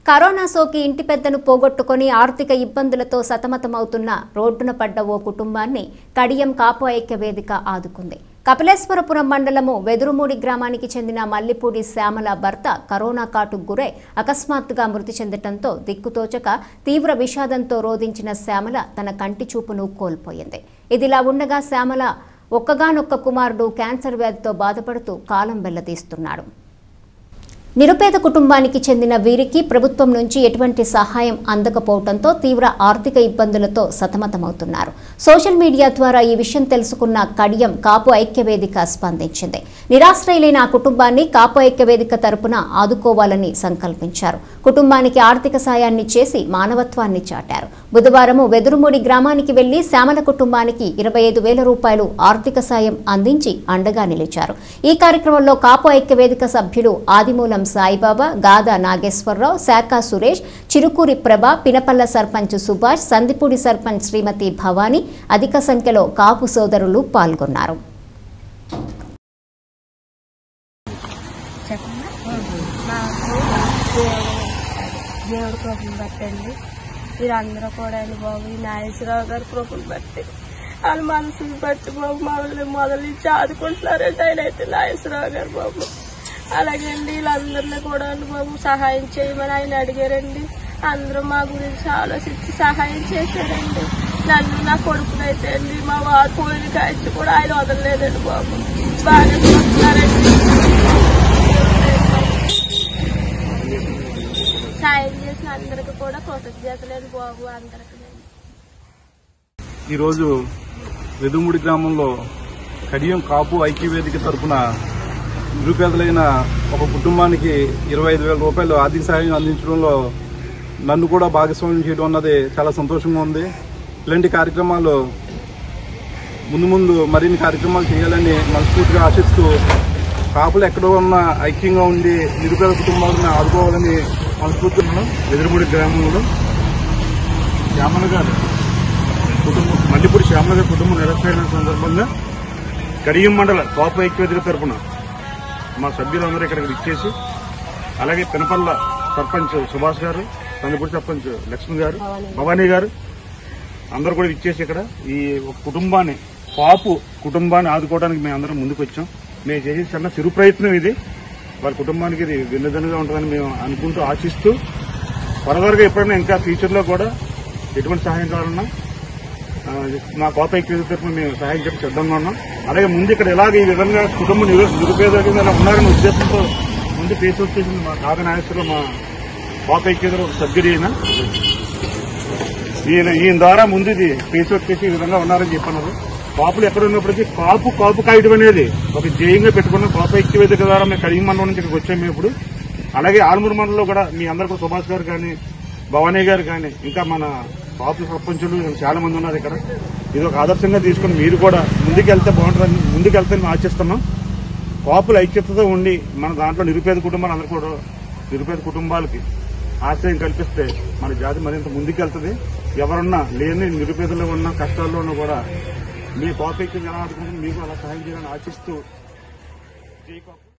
corona సోకి ఇంటి పెద్దను పోగొట్టుకొని ఆర్థిక ఇబ్బందులతో సతమతమవుతున్న రోడ్డున పడ్డ ఓ కుటుంబాన్ని కడియం కాపు ఐక్య వేదిక ఆదుకుంది కపిలేశ్వరపురం మండలము వెదురుమూడి గ్రామానికి చెందిన మల్లిపూడి శ్యామల భర్త కరోనా కాటుకు గురై అకస్మాత్తుగా మృతి చెందటంతో దిక్కుతోచక తీవ్ర విషాదంతో రోధించిన శ్యామల తన కంటి చూపును కోల్పోయింది ఇదిలా ఉండగా శ్యామల ఒక్కగానొక్క కుమారుడు క్యాన్సర్ వ్యాధితో బాధపడుతూ కాలం వెల్లదీస్తున్నాడు నిరుపేద కుటుంబానికి చెందిన వీరికి ప్రభుత్వం నుంచి ఎటువంటి సహాయం అందకపోవడంతో తీవ్ర ఆర్థిక ఇబ్బందులతో సతమతమవుతున్నారు సోషల్ మీడియా ద్వారా ఈ విషయం తెలుసుకున్న కడియం కాపు ఐక్య వేదిక స్పందించింది నిరాశ్రయులైన ఆ కుటుంబాన్ని కాపు ఐక్య వేదిక తరపున ఆదుకోవాలని సంకల్పించారు కుటుంబానికి ఆర్థిక సాయాన్ని చేసి మానవత్వాన్ని చాటారు బుధవారం వెదురుమూడి గ్రామానికి వెళ్లి శ్యామల కుటుంబానికి ఇరవై ఐదు వేల రూపాయలు ఆర్థిక సాయం అందించి అండగా నిలిచారు ఈ కార్యక్రమంలో కాపు ఐక్య వేదిక సభ్యులు ఆదిమూలం సాయిబాబా గాదా నాగేశ్వరరావు శాఖ సురేష్ చిరుకూరి ప్రభ పినపల్ల సర్పంచ్ సుభాష్ సందిపూడి సర్పంచ్ శ్రీమతి భవానీ అధిక సంఖ్యలో కాపు సోదరులు పాల్గొన్నారు నాకు దేవుడు దేవుడి కృపను బట్టండి మీరందరూ కూడా అండి బాబు ఈ నాగేశ్వరరావు గారి కృపను బట్టి వాళ్ళ మనసుని బట్టి బాబు మమ్మల్ని మొదలు నుంచి ఆదుకుంటున్నారండి ఆయన అయితే నాగేశ్వరరావు గారు బాబు అలాగే అండి వీళ్ళందరినీ కూడా అండి బాబు సహాయం చేయమని ఆయన అడిగారండి అందరూ మా గురించి ఆలోచించి సహాయం చేశారండి నన్ను నా కొడుకునైతే అండి మా వారు పోయిన కాచి కూడా ఆయన వదలలేదండి బాబు బాగా చూస్తున్నారండి సాయం చేసిన అందరికి కూడా కృతజ్ఞతలేదు బాబు అందరికి ఈరోజు వెదుముడి గ్రామంలో కడియం కాపు ఐక్యవేదిక తరపున నిరుపేదలైన ఒక కుటుంబానికి ఇరవై ఐదు వేల రూపాయలు ఆర్థిక సాయం అందించడంలో నన్ను కూడా భాగస్వామ్యం చేయడం అన్నది చాలా సంతోషంగా ఉంది ఇలాంటి కార్యక్రమాలు ముందు ముందు మరిన్ని కార్యక్రమాలు చేయాలని మనస్ఫూర్తిగా ఆశిస్తూ కాపులు ఎక్కడో ఉన్న ఐక్యంగా ఉండి నిరుపేద కుటుంబాలను ఆదుకోవాలని మనస్ఫూర్తిగా వెదురుముడి గ్రామంలో శ్యామల గారు కుటుంబం మల్లిపూడి శ్యామల గారి కుటుంబం నిరసన సందర్భంగా కడియం మండల కోప ఐక్యవేదిక తరపున మా సభ్యులందరూ ఇక్కడికి ఇచ్చేసి అలాగే పినపల్ల సర్పంచ్ సుభాష్ గారు తండ్రిపూడి సర్పంచ్ లక్ష్మి గారు భవానీ గారు అందరూ కూడా ఇచ్చేసి ఇక్కడ ఈ ఒక కుటుంబాన్ని కాపు కుటుంబాన్ని ఆదుకోవడానికి మేము అందరం ముందుకు వచ్చాం మేము చేసే చిన్న చిరు ప్రయత్నం ఇది వారి కుటుంబానికి ఇది విన్నదనగా ఉంటుందని మేము అనుకుంటూ ఆశిస్తూ ఫర్దర్గా ఎప్పుడైనా ఇంకా ఫ్యూచర్లో కూడా ఎటువంటి సహాయం కావాలన్నా ఆ, మా కోత ఐక్యత తరఫున మేము సహాయం చెప్పి సిద్ధంగా ఉన్నాం అలాగే ముందు ఇక్కడ ఎలాగ ఈ విధంగా కుటుంబం నిరు నిరుపేదగా ఇలా ఉన్నారనే ఉద్దేశంతో ముందు ఫేస్ వచ్చేసింది మా కాక నాగేశ్వరరావు మా కోత ఐక్యత ఒక సభ్యుడు ఈయన ఈయన ఈయన ద్వారా ముందు ఇది ఫేస్ వచ్చేసి ఈ విధంగా ఉన్నారని చెప్పన్నారు కాపులు ఎక్కడ ఉన్నప్పటికీ కాపు కాపు కాయడం అనేది ఒక జయంగా పెట్టుకున్న కాపు ఐక్య వేదిక ద్వారా మేము కడిగి మండలం నుంచి ఇక్కడికి వచ్చాము మేము ఇప్పుడు అలాగే ఆల్మూరు మండలంలో కూడా మీ అందరికీ సుభాష్ గారు కానీ భవానీ గారు కానీ ఇంకా మన కాపు సర్పంచులు చాలా మంది ఉన్నారు ఇక్కడ ఇది ఒక ఆదర్శంగా తీసుకుని మీరు కూడా ముందుకెళ్తే బాగుంటుందని ముందుకెళ్తే మేము ఆశిస్తున్నాం కాపులు ఐక్యతతో ఉండి మన దాంట్లో నిరుపేద కుటుంబాలు అందరూ కూడా నిరుపేద కుటుంబాలకి ఆశ్రయం కల్పిస్తే మన జాతి మరింత ముందుకెళ్తుంది ఎవరున్నా లేని నిరుపేదలో ఉన్న కష్టాల్లో ఉన్నా కూడా మీ కాపు ఐక్యం ఎలా ఆడుకుంటుంది మీకు అలా సహాయం చేయాలని ఆశిస్తూ జై కాపు